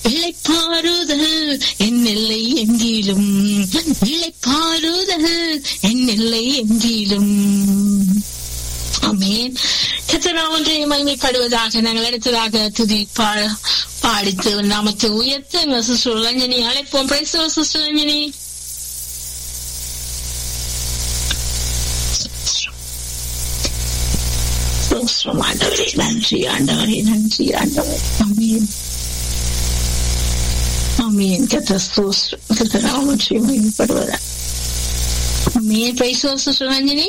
இழைப்பாறுதல் என் எல்லை எங்கிலும் இழைப்பாறுதல் என் எல்லை எங்கிலும் ஆமேன் கத்தராமன்றை மகிமைப்படுவதாக நாங்கள் அடுத்ததாக துதி பா- பாடித்து நாமத்தை உயர்த்த சிஸ்டர் ரஞ்சனி அழைப்போம் பிரைசோ சிஸ்டர் ரஞ்சனி ஸ்தோத்திரம் ஆண்டவரே நன்றி ஆண்டவரே நன்றி ஆண்டவரே ஆமீன் ஆமீன் கத்த ஸ்தோத்திரம் கத்தராமன்றை மகிமைப்படுவதாக ஆமீன் பிரைசோ சிஸ்டர் ரஞ்சனி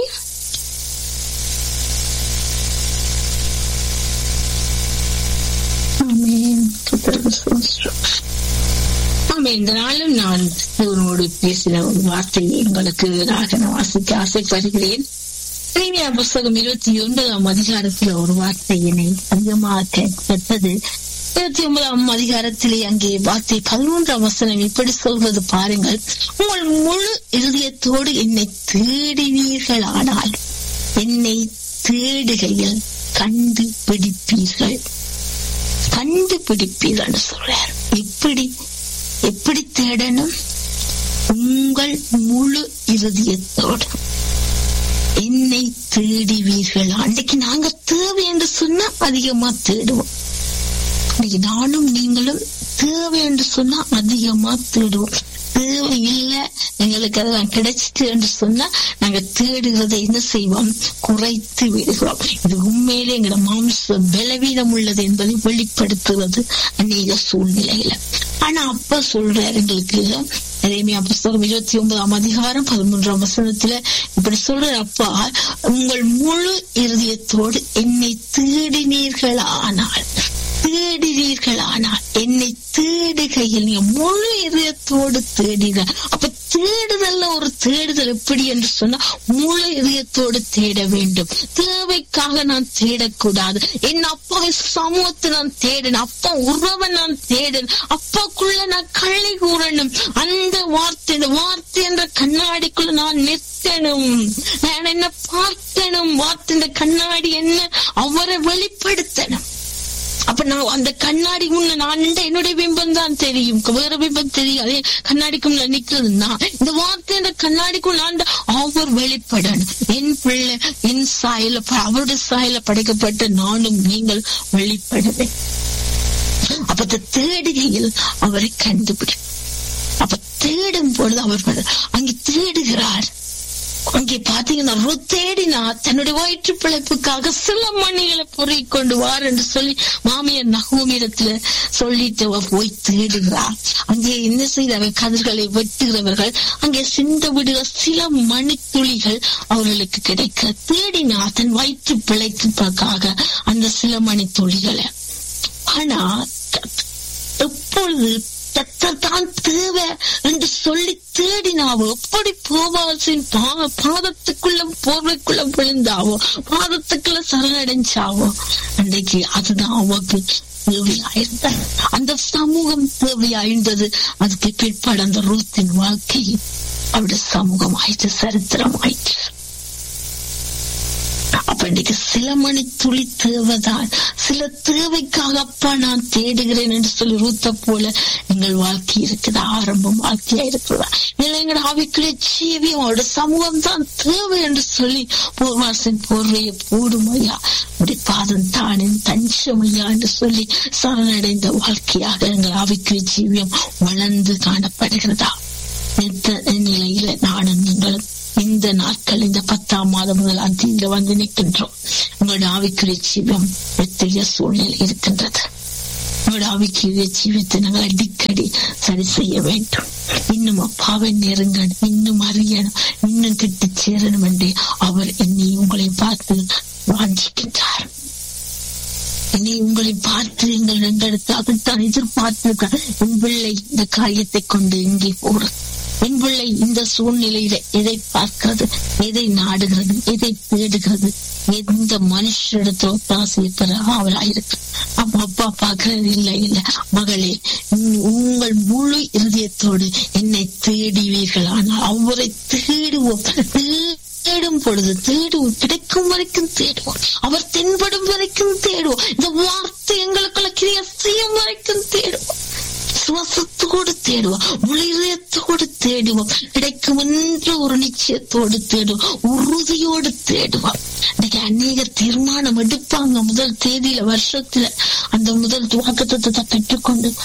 ஆமென். கர்த்தருக்கு ஸ்தோத்திரம். ஆமென். இந்த நாளும் நான் தேவனோடு பேசின ஒரு வார்த்தையை உங்களுக்கு நான் வாசிக்க ஆசைப்படுகிறேன் இறைமையா புஸ்தகம் இருபத்தி ஒன்பதாம் அதிகாரத்தில் ஒரு வார்த்தையினை அதிகமாக கேட்பது இருபத்தி ஒன்பதாம் அதிகாரத்திலே அங்கே வார்த்தை பதினொன்றாம் வசனம் இப்படி சொல்வது பாருங்கள் உங்கள் முழு இருதயத்தோடு என்னை தேடினீர்கள் ஆனால் என்னை தேடுகையில் கண்டுபிடிப்பீர்கள் கண்டுபிடிப்பீர்கள் சொல்றார் எப்படி எப்படி தேடணும் உங்கள் முழு இருதயத்தோடு என்னை தேடுவீர்கள் அன்றைக்கு நாங்க தேவை என்று சொன்னா அதிகமா தேடுவோம் இன்னைக்கு நானும் நீங்களும் தேவை என்று சொன்னா அதிகமா தேடுவோம் தேவை இல்ல எங்களுக்கு அதெல்லாம் கிடைச்சிட்டு என்று சொன்னா நாங்க தேடுகிறதை என்ன செய்வோம் குறைத்து விடுகிறோம் இது உண்மையிலே எங்களோட மாம்ச பலவீனம் உள்ளது என்பதை வெளிப்படுத்துவது அநேக சூழ்நிலையில ஆனா அப்ப சொல்றாரு எங்களுக்கு அதேமே புஸ்தகம் இருபத்தி ஒன்பதாம் அதிகாரம் பதிமூன்றாம் வசனத்துல இப்படி சொல்ற அப்பா உங்கள் முழு இருதயத்தோடு என்னை தேடினீர்கள் ஆனால் தேடினீர்கள் ஆனால் என்னை தேடுகையில் நீங்க முழு இதயத்தோடு தேடின அப்ப தேடுதல்ல ஒரு தேடுதல் எப்படி என்று சொன்னா முழு இதயத்தோடு தேட வேண்டும் தேவைக்காக நான் தேடக்கூடாது என் அப்பா சமூகத்தை நான் தேடணும் அப்பா உறவை நான் தேடணும் அப்பாக்குள்ள நான் கள்ளி கூறணும் அந்த வார்த்தை இந்த வார்த்தை என்ற கண்ணாடிக்குள்ள நான் நிற்கணும் நான் என்ன பார்க்கணும் வார்த்தை இந்த கண்ணாடி என்ன அவரை வெளிப்படுத்தணும் அப்ப நான் அந்த கண்ணாடி முன்ன நான் என்னுடைய பிம்பம் தான் தெரியும் வேற பிம்பம் தெரியாது கண்ணாடிக்குள்ள நிக்கிறது நான் இந்த வார்த்தை அந்த கண்ணாடிக்குள்ள ஆண்ட அவர் வெளிப்படணும் என் பிள்ளை என் சாயல அவருடைய சாயல படைக்கப்பட்ட நானும் நீங்கள் வெளிப்படுவேன் அப்ப அந்த தேடுகையில் அவரை கண்டுபிடி அப்ப தேடும் பொழுது அவர் அங்கே தேடுகிறார் அங்கே பாத்தீங்கன்னா ருத்தேடினா தன்னுடைய வயிற்று பிழைப்புக்காக சில மணிகளை பொறி கொண்டு வார் என்று சொல்லி மாமியார் நகோமிடத்துல சொல்லிட்டு அவ போய் தேடுகிறார் அங்கே என்ன செய்த கதிர்களை வெட்டுகிறவர்கள் அங்கே சிந்த விடுகிற சில மணித்துளிகள் அவர்களுக்கு கிடைக்க தேடினா தன் வயிற்று பிழைப்புக்காக அந்த சில மணி துளிகளை ஆனா எப்பொழுது தான் தேவை என்று சொல்லி தேடினாவோ எப்படி போவாசின் பாதத்துக்குள்ள போர்வைக்குள்ள விழுந்தாவோ பாதத்துக்குள்ள சரணடைஞ்சாவோ அன்றைக்கு அதுதான் அவக்கு தேவையாயிருந்த அந்த சமூகம் தேவையாயிருந்தது அதுக்கு பிற்பாடு அந்த ரூத்தின் வாழ்க்கை அவருடைய சமூகம் ஆயிற்று சரித்திரம் ஆயிற்று அப்ப இன்னைக்கு சில மணி துளி தேவைதான் சில தேவைக்காக அப்பா நான் தேடுகிறேன் என்று சொல்லி ரூத்த போல எங்கள் வாழ்க்கை இருக்குது ஆரம்பம் வாழ்க்கையா இருக்கிறதா இல்லை எங்களோட ஆவிக்குரிய ஜீவியம் அவருடைய சமூகம் தான் தேவை என்று சொல்லி போர்வாசின் போர்வையை போடுமையா அப்படி பாதம் தானின் தஞ்சமையா என்று சொல்லி சரணடைந்த வாழ்க்கையாக எங்கள் ஆவிக்குரிய ஜீவியம் வளர்ந்து காணப்படுகிறதா நிலையில நானும் நீங்களும் இந்த நாட்கள் இந்த பத்தாம் மாதம் முதலாம் தேதியில வந்து நிற்கின்றோம் உங்களோட ஆவிக்குரிய ஜீவம் எத்தகைய சூழ்நிலை இருக்கின்றது உங்களோட ஆவிக்குரிய ஜீவத்தை நாங்கள் அடிக்கடி சரி செய்ய வேண்டும் இன்னும் அப்பாவை நெருங்கணும் இன்னும் அறியணும் இன்னும் கிட்ட சேரணும் என்று அவர் என்னை உங்களை பார்த்து வாஞ்சிக்கின்றார் என்னை உங்களை பார்த்து எங்கள் எங்களுக்கு அதைத்தான் எதிர்பார்த்திருக்கார் என் பிள்ளை இந்த காரியத்தை கொண்டு எங்கே போறது என் பிள்ளை இந்த சூழ்நிலையில எதை பார்க்கிறது எதை நாடுகிறது எதை தேடுகிறது எந்த மனுஷிடத்துல ஒத்தாசையை பெற அவளாயிருக்கு அப்பா அப்பா பார்க்கறது இல்லை இல்ல மகளே உங்கள் முழு இருதயத்தோடு என்னை தேடுவீர்கள் ஆனால் அவரை தேடுவோம் தேடும் பொழுது தேடுவோம் கிடைக்கும் வரைக்கும் தேடுவோம் அவர் தென்படும் வரைக்கும் தேடுவோம் இந்த வார்த்தை எங்களுக்குள்ள கிரிய செய்யும் வரைக்கும் தேடுவோம் விசுவாசத்தோடு தேடுவோம் முழு இதயத்தோடு தேடுவோம் கிடைக்கும் என்ற ஒரு நிச்சயத்தோடு தேடுவோம் உறுதியோடு தேடுவோம் இன்னைக்கு அநேக தீர்மானம் எடுப்பாங்க முதல் தேதியில வருஷத்துல அந்த முதல் துவக்கத்தை பெற்றுக்கொண்டு